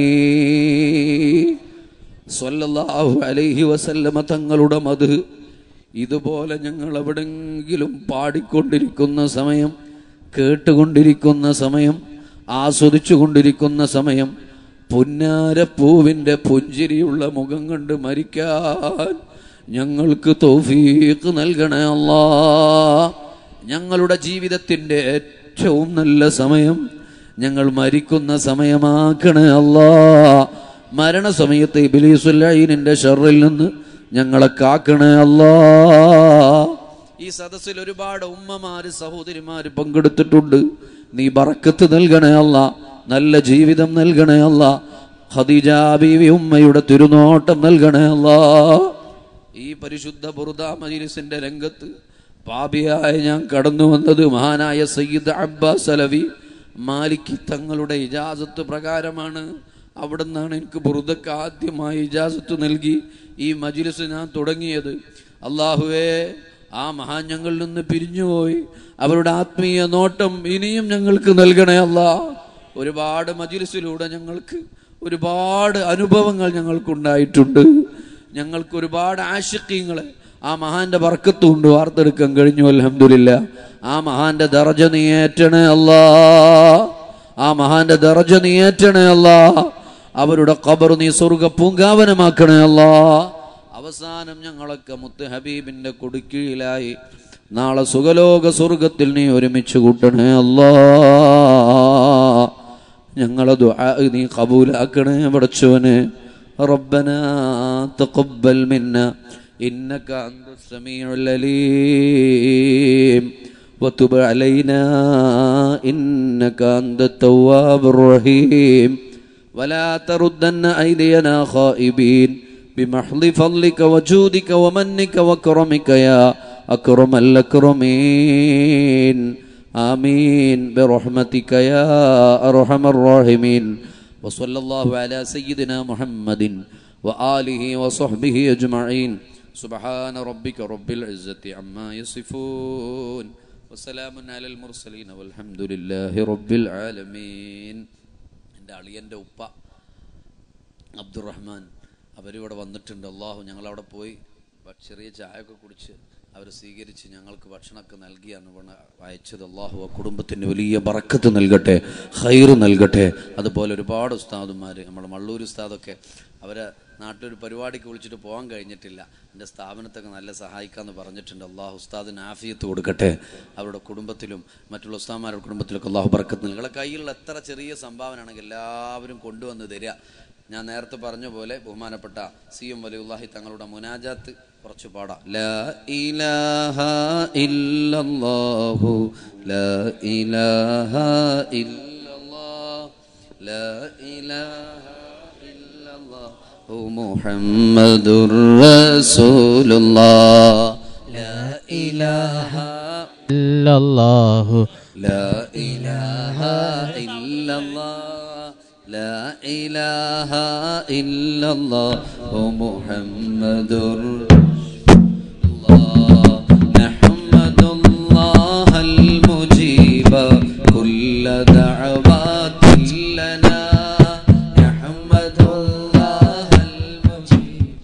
സ്വല്ലല്ലാഹു അലൈഹി വസല്ലമ തങ്ങളുടെ മധു ഇതുപോലെ ഞങ്ങൾ എവിടെങ്കിലും പാടിക്കൊണ്ടിരിക്കുന്ന സമയം കേട്ടുകൊണ്ടിരിക്കുന്ന സമയം ആസ്വദിച്ചു കൊണ്ടിരിക്കുന്ന സമയം പുന്നാരപ്പൂവിൻ്റെ പുഞ്ചിരിയുള്ള മുഖം കണ്ട് മരിക്കാൻ ഞങ്ങൾക്ക് തൗഫീഖ് നൽകണേ അല്ലാ ഞങ്ങളുടെ ജീവിതത്തിൻ്റെ ഏറ്റവും നല്ല സമയം ഞങ്ങൾ മരിക്കുന്ന സമയമാക്കണേ അല്ലാ മരണസമയത്ത് ഇബിലീസുല്ലൈനിന്റെ ഷറിൽ നിന്ന് ഞങ്ങളെ കാക്കണേ അല്ലാ ഈ സദസ്സിൽ ഒരുപാട് ഉമ്മമാര് സഹോദരിമാര് പങ്കെടുത്തിട്ടുണ്ട് നീ ബറക്കത്ത് നൽകണേ അല്ല നല്ല ജീവിതം നൽകണേ അല്ല ഖദീജ ബീവി ഉമ്മയുടെ തിരുനോട്ടം നൽകണേ അല്ല ഈ പരിശുദ്ധ ബുറുദ മജിലിസിന്റെ രംഗത്ത് പാപിയായ ഞാൻ കടന്നു വന്നത് മഹാനായ സയ്യിദ് അബ്ബാസ് അലവി മാലിക് തങ്ങളുടെ ഇജാസത്ത് പ്രകാരമാണ് അവിടെ നിന്നാണ് എനിക്ക് ബുറുദക്ക് ആദ്യമായി ഇജാസത്ത് നൽകി ഈ മജിലിസ് ഞാൻ തുടങ്ങിയത് അള്ളാഹുവേ ആ മഹാൻ ഞങ്ങളിൽ നിന്ന് പിരിഞ്ഞുപോയി അവരുടെ ആത്മീയ നോട്ടം ഇനിയും ഞങ്ങൾക്ക് നൽകണേ അല്ല ഒരുപാട് മജിലിസിലൂടെ ഞങ്ങൾക്ക് ഒരുപാട് അനുഭവങ്ങൾ ഞങ്ങൾക്കുണ്ടായിട്ടുണ്ട് ഞങ്ങൾക്ക് ഒരുപാട് ആശിക്യങ്ങളെ ആ മഹാന്റെ ബർക്കത്ത് കൊണ്ട് വാർത്തെടുക്കാൻ കഴിഞ്ഞു അലഹമില്ല ആ മഹാന്റെ ദർജ നീ ഏറ്റണേ അല്ലാ ആ മഹാന്റെ ദർജ നീ ഏറ്റണേ അല്ലാ അവരുടെ ഖബർ നീ സ്വർഗ പൂങ്കാവനമാക്കണേ അല്ലാ അവസാനം ഞങ്ങളൊക്കെ മുത്ത് ഹബീബിന്റെ കൊടുക്കീഴിലായി നാളെ സുഖലോക സ്വർഗത്തിൽ നീ ഒരുമിച്ച് കൂട്ടണേ അല്ലാ ഞങ്ങളെ ദുആ നീ കബൂലാക്കണേ പടച്ചോനെ ربنا تقبل منا إنك أنت السميع العليم وتب علينا إنك أنت التواب الرحيم ولا تردن أيدينا خائبين بمحض فضلك وجودك ومنك وكرمك يا أكرم الأكرمين آمين برحمتك يا أرحم الراحمين وصلى الله على سيدنا محمد وآله وصحبه أجمعين سبحان ربك رب العزة عما يصفون وسلام على المرسلين والحمد لله رب العالمين എൻ്റെ അളിയൻ്റെ ഉപ്പ അബ്ദുറഹ്മാൻ അവരിവിടെ വന്നിട്ടുണ്ട് അള്ളാഹു ഞങ്ങളവിടെ പോയി ഭ- ചെറിയ ചായയൊക്കെ കുടിച്ച് അവർ സ്വീകരിച്ച് ഞങ്ങൾക്ക് ഭക്ഷണമൊക്കെ നൽകിയാണ് ഇവിടെ അയച്ചത് അള്ളാഹു ആ കുടുംബത്തിന് വലിയ ബറക്കത്ത് നൽകട്ടെ ഹൈറ് നൽകട്ടെ അതുപോലെ ഒരുപാട് ഉസ്താദുമാർ നമ്മുടെ മള്ളൂർ ഉസ്താദൊക്കെ അവരെ നാട്ടിലൊരു പരിപാടിക്ക് വിളിച്ചിട്ട് പോകാൻ കഴിഞ്ഞിട്ടില്ല എൻ്റെ സ്ഥാപനത്തൊക്കെ നല്ല സഹായിക്കാമെന്ന് പറഞ്ഞിട്ടുണ്ട് അള്ളാഹു ഉസ്താദിന് ആഫിയത്ത് കൊടുക്കട്ടെ അവരുടെ കുടുംബത്തിലും മറ്റുള്ള ഉസ്താദന്മാരുടെ കുടുംബത്തിലൊക്കെ അള്ളാഹു ബർക്കത്ത് നൽകി നിങ്ങളുടെ കയ്യിലുള്ള എത്ര ചെറിയ സംഭാവന ആണെങ്കിൽ എല്ലാവരും കൊണ്ടുവന്ന് തരിക ഞാൻ നേരത്തെ പറഞ്ഞ പോലെ ബഹുമാനപ്പെട്ട സി എം വലിയുല്ലാഹി തങ്ങളുടെ മുനാജാത്ത് കുറച്ച് പാടാം ലാ ഇലാഹ ഇല്ലല്ലാഹു ലാ ഇലാഹ ഇല്ലല്ലാഹ് ലാ ഇലാഹ ഇല്ലല്ലാഹു മുഹമ്മദുർ റസൂലുള്ളാഹ് ലാ ഇലാഹ إلا الله لا إله إلا الله لا إله إلا الله محمد الله نحمد الله المجيب كل دعوات لنا نحمد الله المجيب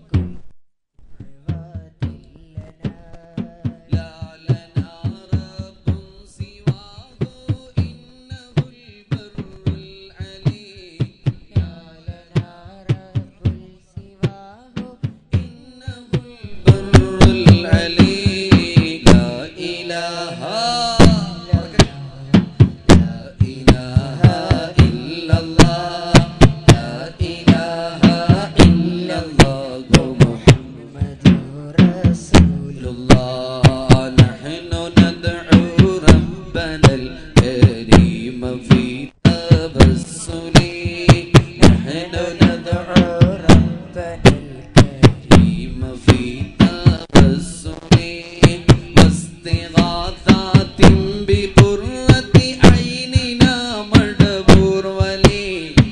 لا لنا رب سواه إنه البر العليم لا لنا رب سواه إنه البر العليم لا إله لا إله إلا الله لا إله إلا الله محمد رسول الله نحن ندعو ربنا الكريم في تبسل نحن ندعو ربنا الكريم في تبسل واستغاثات بقرة عيننا مدبور ولي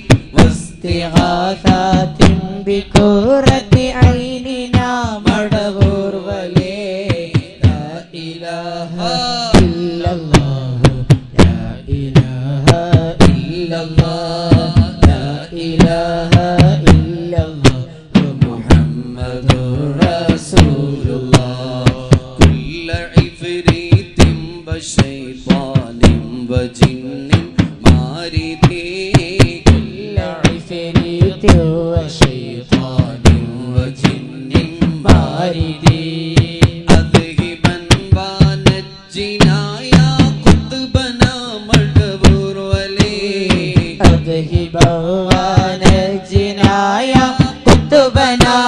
استغاثات بكرة عيننا مدبور ولي لا إله إلا الله لا إله إلا الله لا إله إلا الله محمد رسول الله كل عفريت وشيطان وجن مارد كل عفريت وشيطان وجن مارد أذهبا ونجنا يا قطبنا مدبور ولي أذهبا ونجنا يا قطبنا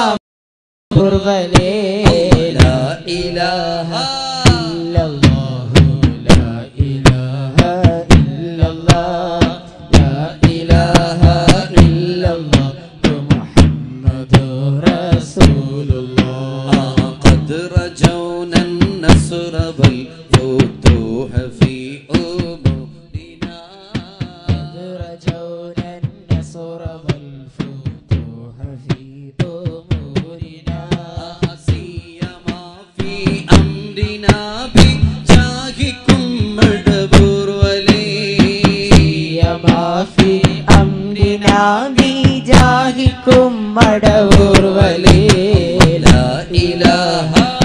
قربلي لا إله إلا الله لا إله إلا الله لا إله إلا الله محمد رسول الله قد رجونا النصر والفتوح في أمورنا رجونا النصر والفتوح في أمورنا سيما في أمرنا بجاهكم مدبور ولي سيما في أمرنا بجاهكم مدور ولي لا إله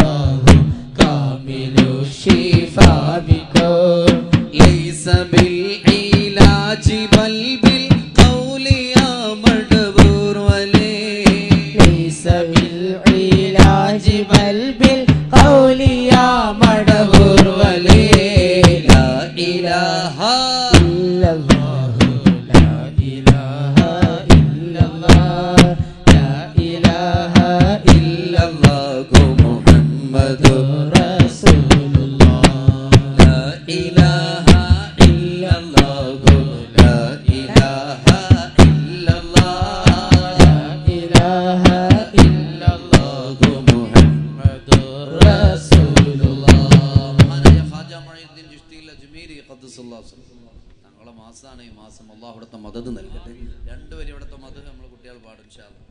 الله كامل الشفاء بكم ليس بالعلاج بل بالقول يا مدبور ولي ليس بالعلاج بل بالقول يا مدبور ولي لا إله إلا الله لا إله إلا الله لا إله إلا إلا الله محمد رسول الله لا إله إلا الله لا إله إلا الله لا إله إلا الله محمد رسول الله മഹാനായ ഖാജ മൊയ്നുദ്ദീൻ ചിശ്തിയിൽ അജ്മീരി ഖദ്ദസുല്ലാഹു സ്വല്ലല്ലാഹു അലൈഹി വസല്ലം. ഞങ്ങളെ മാസമാണ് ഈ മാസം അള്ളാഹു ഇവിടുത്തെ മദത് നൽകട്ടെ രണ്ടുപേരും ഇവിടുത്തെ മദത് നമ്മൾ കുട്ടികൾ പാടും ഇൻഷാ അല്ലാ.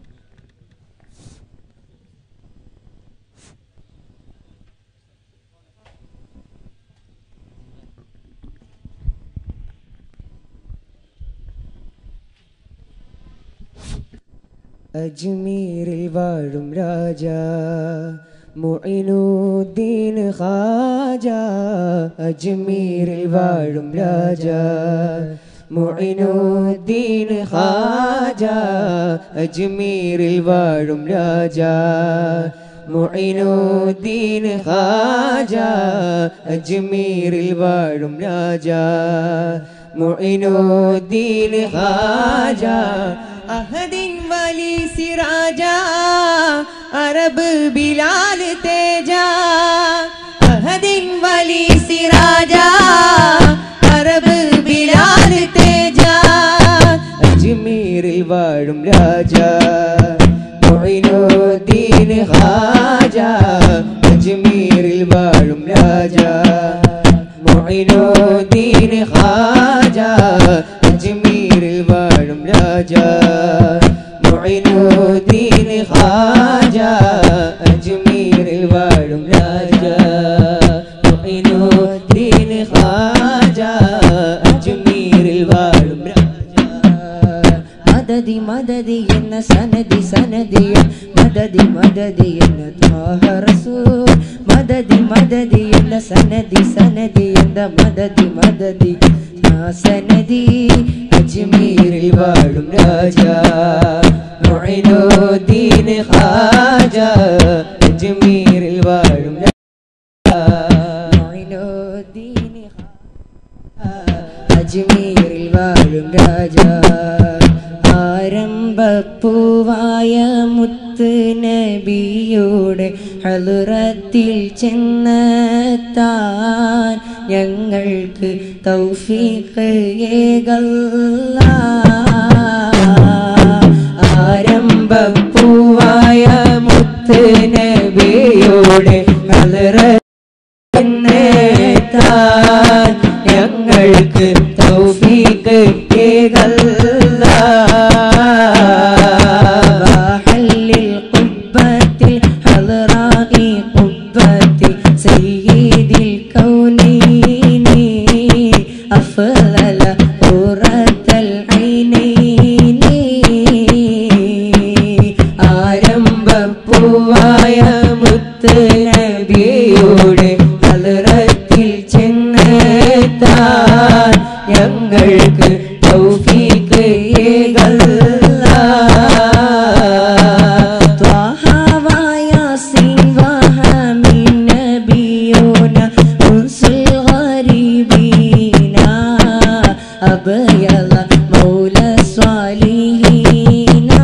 അജ്മീരിൽ വാഴും രാജ മുഇനുദ്ദീൻ ഖാജ അജ്മീരിൽ വാഴും രാജ മുഇനുദ്ദീൻ ഖാജ അജ്മീരിൽ വാഴും രാജ മുഇനുദ്ദീൻ ഖാജ അജ്മീരിൽ വാഴും രാജ മുഇനുദ്ദീൻ ഖാജ അഹദിൻ വലി സിറാജ അറബ് ബിലാൽ തേജ അഹദിൻ വലി സിറാജ അറബ് ബിലാൽ തേജ അജ്മീരിൽ വാഴും രാജ മൊയ്നുദ്ദീൻ ഖാജ അജ്മീരിൽ വാഴും രാജ മൊയ്നുദ്ദീൻ ഖാജ അജ്മീരിൽ വാഴും രാജ മൊയ്നുദ്ദീൻ ഖാജ അജ്മീരിൽ വാഴും രാജ മൊയ്നുദ്ദീൻ ഖാജ അജ്മീരിൽ വാഴും രാജ മദതി മദതി എന്ന സനതി സനതി മദതി മദതി എന്ന ത്വാഹ റസൂൽ മദതി മദതി എന്ന സനതി സനതി എന്ന മദതി മദതി ആ സനതി അജ്മീരിൽ വാഴും രാജ മൊയ്നുദ്ദീൻ ഖാജ അജ്മീരിൽ വാഴും രാജ മൊയ്നുദ്ദീൻ അജ്മീരിൽ വാഴും രാജ ആരംഭപ്പൂവായ മുത്ത് നബിയുടെ ഹലുറത്തിൽ ചെന്നെത്താൻ ഞങ്ങൾക്ക് തൗഫീഖ് ഏകല്ല ആരംഭപ്പൂവായ മുത്ത് നബിയുടെ ഹലുറ താൻ ഞങ്ങൾക്ക് തൗഫീഖ് ഏകല്ല വഹല്ലിൽ ഖുബ്ബത്തിൽ ഹളറായി ഖുബ്ബത്തി സയ്യിദിൽ കൗനൈനി അഫ്ളല ഖുറത്തൽ ഐനൈനി ആരംഭപ്പൂവായ മുത്ത് നബിയുടെ ഹലറത്തിൽ ചെന്നെത്താൻ ഞങ്ങൾക്ക് തൗഫീഖ് ഏകല്ല ത്വാഹാവായ സിൻവഹമിൻ നബിയോന ഉൻസുൽ ഗരീബീന അബയല മൗല സ്വാലിഹീന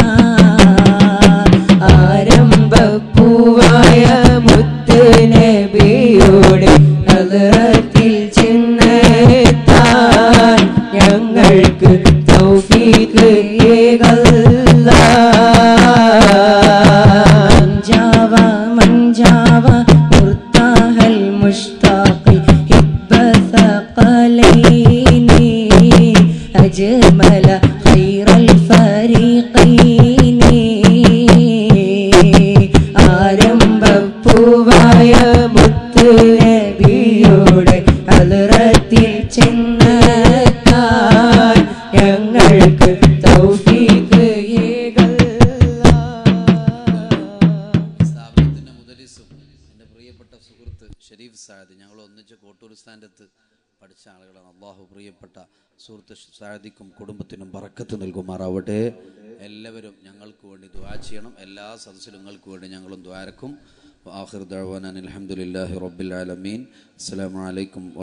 ആരംഭപ്പൂവായ മുത്ത് നബി ഖബർസ്ഥാനത്ത് പഠിച്ച ആളുകളാണ് അള്ളാഹു പ്രിയപ്പെട്ട സുഹൃത്ത് സാദിക്കും കുടുംബത്തിനും പറക്കത്ത് നൽകുമാറാവട്ടെ എല്ലാവരും ഞങ്ങൾക്ക് വേണ്ടി ദ്വാ ചെയ്യണം എല്ലാ സദസ്സിലും നിങ്ങൾക്ക് വേണ്ടി ഞങ്ങളും ദ്വാരക്കും ആഹിർ ദഅ്വാനാ അൽഹംദുലില്ലാഹി റബ്ബിൽ ആലമീൻ അസ്സലാമു അലൈക്കും